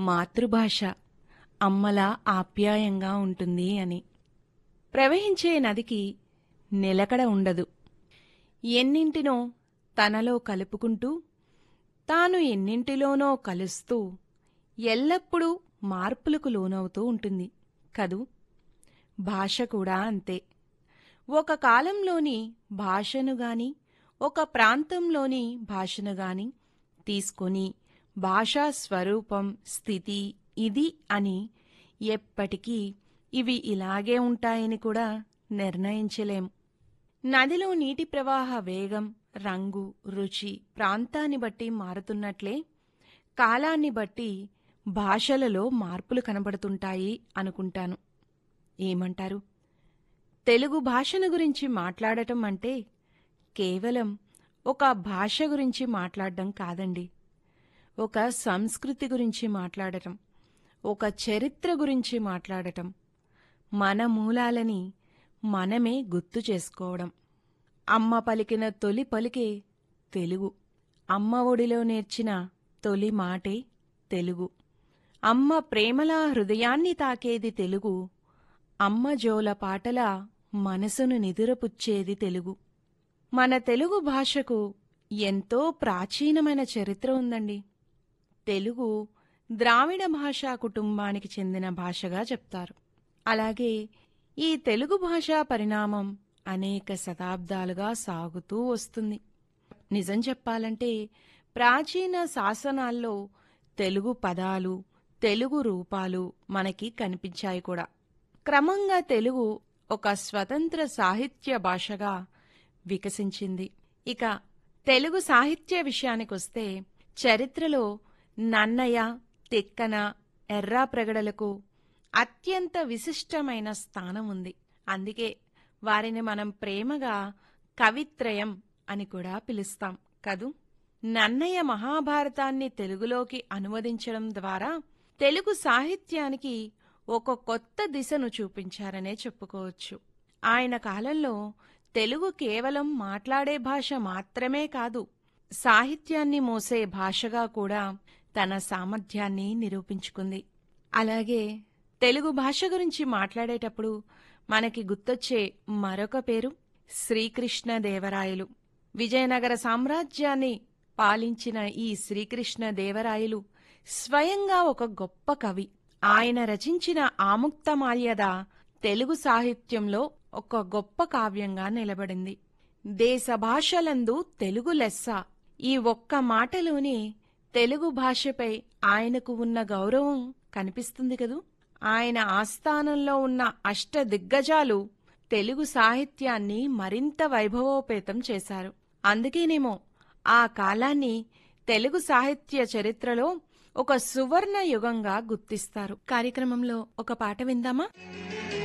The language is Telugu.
మాతృభాష అమ్మలా ఆప్యాయంగా ఉంటుంది అని ప్రవహించే నదికి నిలకడ ఉండదు ఎన్నింటినో తనలో కలుపుకుంటూ తాను ఎన్నింటిలోనో కలుస్తూ ఎల్లప్పుడూ మార్పులకు లోనవుతూ ఉంటుంది కదూ భాష కూడా అంతే ఒక కాలంలోని భాషను గాని ఒక ప్రాంతంలోని భాషను గాని తీసుకొని భాషా స్వరూపం స్థితి ఇది అని ఎప్పటికీ ఇవి ఇలాగే ఉంటాయని కూడా నిర్ణయించలేం నదిలో నీటి ప్రవాహ వేగం రంగు రుచి ప్రాంతాన్ని బట్టి మారుతున్నట్లే కాలాన్ని బట్టి భాషలలో మార్పులు కనబడుతుంటాయి అనుకుంటాను ఏమంటారు తెలుగు భాషను గురించి మాట్లాడటం అంటే కేవలం ఒక భాష గురించి మాట్లాడడం కాదండి ఒక సంస్కృతి గురించి మాట్లాడటం ఒక చరిత్ర గురించి మాట్లాడటం మన మూలాలని మనమే గుర్తు చేసుకోవడం అమ్మ పలికిన తొలి పలికే తెలుగు అమ్మ ఒడిలో నేర్చిన తొలి మాటే తెలుగు అమ్మ ప్రేమలా హృదయాన్ని తాకేది తెలుగు అమ్మ జోల పాటల మనసును నిదురపుచ్చేది తెలుగు మన తెలుగు భాషకు ఎంతో ప్రాచీనమైన చరిత్ర ఉందండి తెలుగు ద్రావిడ భాషా కుటుంబానికి చెందిన భాషగా చెప్తారు అలాగే ఈ తెలుగు భాషా పరిణామం అనేక శతాబ్దాలుగా సాగుతూ వస్తుంది నిజం చెప్పాలంటే ప్రాచీన శాసనాల్లో తెలుగు పదాలు తెలుగు రూపాలు మనకి కనిపించాయి కూడా క్రమంగా తెలుగు ఒక స్వతంత్ర సాహిత్య భాషగా వికసించింది ఇక తెలుగు సాహిత్య విషయానికొస్తే చరిత్రలో నన్నయ తిక్కన ఎర్రాప్రగడలకు అత్యంత విశిష్టమైన స్థానం ఉంది అందుకే వారిని మనం ప్రేమగా కవిత్రయం అని కూడా పిలుస్తాం కదూ నన్నయ్య మహాభారతాన్ని తెలుగులోకి అనువదించడం ద్వారా తెలుగు సాహిత్యానికి ఒక కొత్త దిశను చూపించారనే చెప్పుకోవచ్చు ఆయన కాలంలో తెలుగు కేవలం మాట్లాడే భాష మాత్రమే కాదు సాహిత్యాన్ని మోసే భాషగా కూడా తన సామర్థ్యాన్ని నిరూపించుకుంది అలాగే తెలుగు భాష గురించి మాట్లాడేటప్పుడు మనకి గుర్తొచ్చే మరొక పేరు శ్రీకృష్ణదేవరాయలు విజయనగర సామ్రాజ్యాన్ని పాలించిన ఈ శ్రీకృష్ణదేవరాయలు స్వయంగా ఒక గొప్ప కవి ఆయన రచించిన ఆముక్తమాల్యద తెలుగు సాహిత్యంలో ఒక గొప్ప కావ్యంగా నిలబడింది దేశ భాషలందు తెలుగు లెస్స ఈ ఒక్క మాటలోనే తెలుగు భాషపై ఆయనకు ఉన్న గౌరవం కనిపిస్తుంది కదూ ఆయన ఆస్థానంలో ఉన్న అష్ట దిగ్గజాలు తెలుగు సాహిత్యాన్ని మరింత వైభవోపేతం చేశారు అందుకేనేమో ఆ కాలాన్ని తెలుగు సాహిత్య చరిత్రలో ఒక సువర్ణ యుగంగా గుర్తిస్తారు కార్యక్రమంలో ఒక పాట విందామా